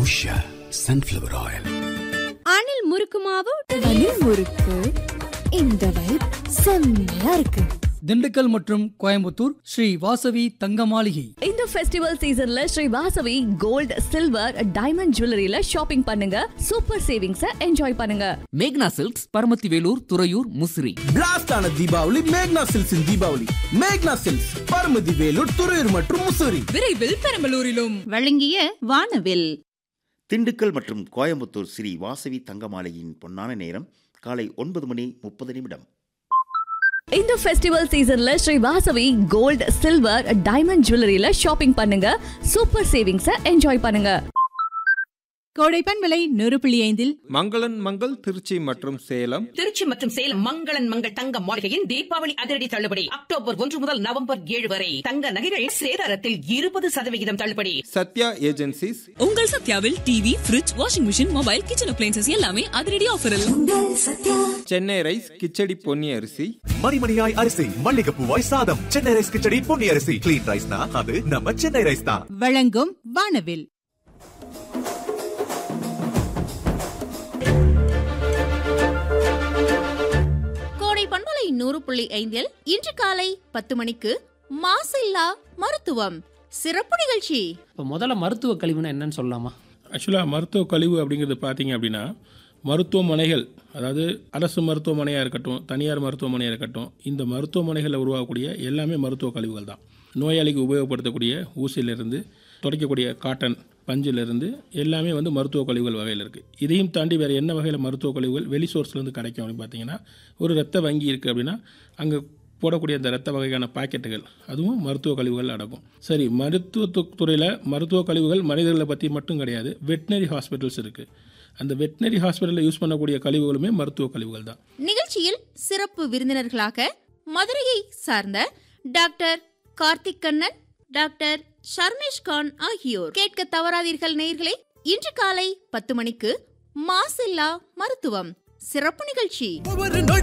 Usha sunflower oil அணில் முறுக்கு மாவு வலி முறுக்கு இந்த வைப் செம்மையா இருக்கு திண்டுக்கல் மற்றும் கோயம்புத்தூர் ஸ்ரீ வாசவி தங்க மாளிகை இந்த ஃபெஸ்டிவல் சீசன்ல Sri Vasavi gold silver diamond ஜுவல்லரியில ஷாப்பிங் பண்ணுங்க சூப்பர் சேவிங்ஸ என்ஜாய் பண்ணுங்க மேக்னா சில்க்ஸ் பரமத்தி வேலூர் துறையூர் முசிறி பிளாஸ்ட் ஆன தீபாவளி மேக்னா சில்க்ஸின் தீபாவளி மேக்னா சில்க்ஸ் பரமதி வேலூர் துறையூர் மற்றும் முசூரி விரைவில் பெரம்பலூரிலும் வழங்கிய வானவில் திண்டுக்கல் மற்றும் கோயம்புத்தூர் ஸ்ரீ வாசவி தங்கமாலையின் பொன்னான நேரம் காலை ஒன்பது மணி முப்பது நிமிடம் இந்த ஃபெஸ்டிவல் சீசன்ல Sri Vasavi gold silver diamond ஜுவல்லரியில ஷாப்பிங் பண்ணுங்க சூப்பர் சேவிங்ஸ என்ஜாய் பண்ணுங்க கோடைப்பன் விலை நூறு புள்ளி ஐந்தில் மங்களன் மங்கள் திருச்சி மற்றும் சேலம் திருச்சி மற்றும் சேலம் மங்களன் மங்கள் தங்க மாளிகையின் தீபாவளி அதிரடி தள்ளுபடி அக்டோபர் ஒன்று முதல் நவம்பர் ஏழு வரை தங்க நகைகள் சேதாரத்தில் இருபது சதவிகிதம் தள்ளுபடி சத்யா ஏஜென்சிஸ் உங்கள் சத்யாவில் TV fridge washing machine mobile kitchen appliances எல்லாமே அதிரடி ஆஃபரில் சென்னை ரைஸ் கிச்சடி பொன்னி அரிசி மணிமணியாய் அரிசி மல்லிகைப்பூவாய் சாதம் சென்னை ரைஸ் கிச்சடி பொன்னி அரிசி கிளீன் ரைஸ்னா அது நம்ம சென்னை ரைஸ் தான் வழங்கும் வானவில் கோடை பண்பலை நூறு புள்ளி ஐந்தில் இன்று காலை பத்து மணிக்கு மாசில்லா மருத்துவம் சிறப்பு நிகழ்ச்சி இப்போ முதல்ல மருத்துவ கழிவுனா என்னன்னு சொல்லலாமா ஆக்சுவலாக மருத்துவ கழிவு அப்படிங்கிறது பார்த்தீங்க அப்படின்னா மருத்துவமனைகள் அதாவது அரசு மருத்துவமனையாக இருக்கட்டும் தனியார் மருத்துவமனையாக இருக்கட்டும் இந்த மருத்துவமனைகளில் உருவாகக்கூடிய எல்லாமே மருத்துவ கழிவுகள் தான் நோயாளிக்கு உபயோகப்படுத்தக்கூடிய ஊசியிலிருந்து துடைக்கக்கூடிய காட்டன் பஞ்சிலிருந்து எல்லாமே வந்து மருத்துவ கழிவுகள் வகையில் இருக்குது இதையும் தாண்டி வேறு என்ன வகையில் மருத்துவ கழிவுகள் வெளி சோர்ஸ்லேருந்து கிடைக்கும் அப்படின்னு பார்த்தீங்கன்னா ஒரு ரத்த வங்கி இருக்குது அப்படின்னா அங்கே போடக்கூடிய அந்த ரத்த வகையான பாக்கெட்டுகள் அதுவும் மருத்துவ கழிவுகள் அடங்கும் சரி மருத்துவத்துறையில் மருத்துவ கழிவுகள் மனிதர்களை பற்றி மட்டும் கிடையாது வெட்டினரி ஹாஸ்பிட்டல்ஸ் இருக்குது அந்த வெட்டினரி ஹாஸ்பிட்டலில் யூஸ் பண்ணக்கூடிய கழிவுகளுமே மருத்துவ கழிவுகள் தான் நிகழ்ச்சியில் சிறப்பு விருந்தினர்களாக மதுரையை சார்ந்த டாக்டர் கார்த்திக் கண்ணன் டாக்டர் ஷர்மேஷ் கான் ஆகியோர் கேட்க தவறாதீர்கள் நேயர்களே இன்று காலை பத்து மணிக்கு மாசில்லா மருத்துவம் சிறப்பு நிகழ்ச்சி ஒவ்வொரு நொடி